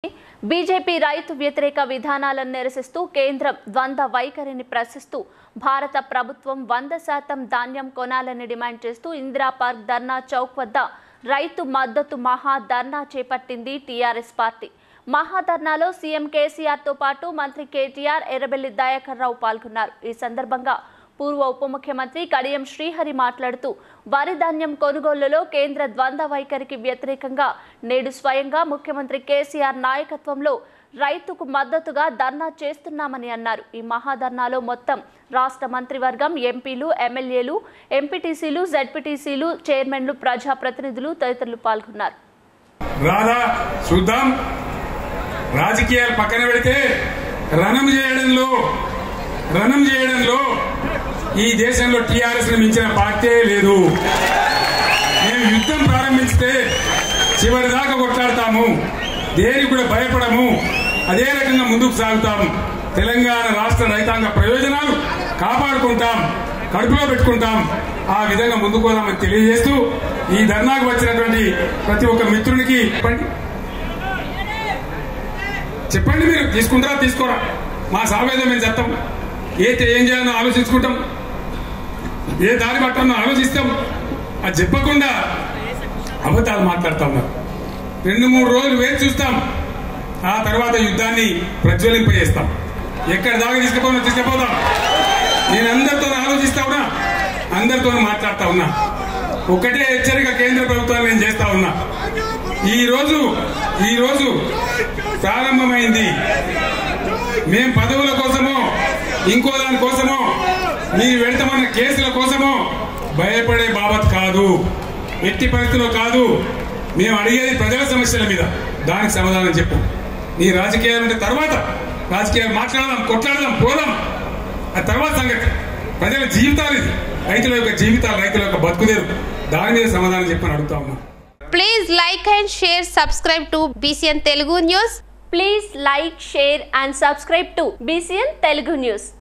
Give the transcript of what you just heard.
BJP రైతు వ్యతిరేక విధానాలను నిరసిస్తూ కేంద్రం ద్వంద్వ వైఖరిని ప్రశ్నిస్తూ భారత ప్రభుత్వం వంద శాతం ధాన్యం కొనాలని డిమాండ్ చేస్తూ ఇందిరా పార్క్ ధర్నా చౌక్ వద్ద రైతు మద్దతు మహా ధర్నా చేపట్టింది టీఆర్ఎస్ పార్టీ మహాధర్నాలో సీఎం కేసీఆర్తో పాటు మంత్రి కేటీఆర్ ఎర్రబెల్లి దయాకర్ రావు పాల్గొన్నారు ఈ సందర్భంగా పూర్వ ఉప ముఖ్యమంత్రి కడియం శ్రీహరి మాట్లాడుతూ వరి ధాన్యం కొనుగోలులో కేంద్ర ద్వంద్వ వైఖరికి వ్యతిరేకంగా నేడు స్వయంగా ముఖ్యమంత్రి కేసీఆర్ నాయకత్వంలో రైతుకు మద్దతుగా ధర్నా చేస్తున్నామని అన్నారు ఈ మహాధర్నాలో మొత్తం రాష్ట్ర మంత్రివర్గం ఎంపీలు ఎమ్మెల్యేలు ఎంపీటీసీలు జెడ్పీటీసీలు చైర్మన్లు ప్రజాప్రతినిధులు తదితరులు పాల్గొన్నారు రాధా చూద్దాం రాజకీయాలు పక్కన పెడితే రణం చేయడంలో రణం చేయడంలో ఈ దేశంలో టీఆర్ఎస్ మించిన పార్టీ లేదు మేము యుద్ధం ప్రారంభిస్తే చివరి దాకా కొట్లాడతాము దేనికి కూడా భయపడము అదే రకంగా ముందుకు సాగుతాం తెలంగాణ రాష్ట్ర రైతాంగ ప్రయోజనాలు కాపాడుకుంటాం కడుపులో పెట్టుకుంటాం ఆ విధంగా ముందుకు పోదామని తెలియజేస్తూ ఈ ధర్నాకు వచ్చినటువంటి ప్రతి ఒక్క మిత్రునికి చెప్పండి చెప్పండి మీరు తీసుకుంటారా తీసుకోరా మా సావేదం మేము చెప్తాం ఏ ఏం చేయాలో ఆలోచించుకుంటాం ఏ దారి పట్టాలో ఆలోచిస్తాం అది చెప్పకుండా అబద్ధాలు మాట్లాడుతా ఉన్నారు రెండు మూడు రోజులు వేచి చూస్తాం ఆ తర్వాత యుద్ధాన్ని ప్రజ్వలింపజేస్తాం ఎక్కడ దాకా తీసుకుపోయినా తీసుకుపోతాం నేను అందరితో ఆలోచిస్తా ఉన్నా అందరితో మాట్లాడుతా ఉన్నా ఒకటే హెచ్చరిక కేంద్ర ప్రభుత్వాన్ని నేను చేస్తా ఉన్నా ఈ రోజు ఈ రోజు ప్రారంభమైంది మేం పదవుల కోసమో ఇంకో దాని కోసమో మీరు పెడతామన్న కేసుల కోసమో భయపడే బాబత్ కాదు ఎట్టి పరిస్థితిలో కాదు మేము అడిగేది ప్రజల సమస్యల మీద దానికి సమాధానం చెప్పు నీ రాజకీయాలు ఉంటే తర్వాత రాజకీయాలు మాట్లాడదాం కొట్లాడదాం పోదాం ఆ తర్వాత సంగతి ప్రజల జీవితాలు ఇది రైతుల యొక్క జీవితాలు రైతుల యొక్క బతుకుదేరు దాని మీద సమాధానం చెప్పని అడుగుతా ఉన్నా Please like and share, subscribe to BCN Telugu News. Please like share and subscribe to BCN Telugu news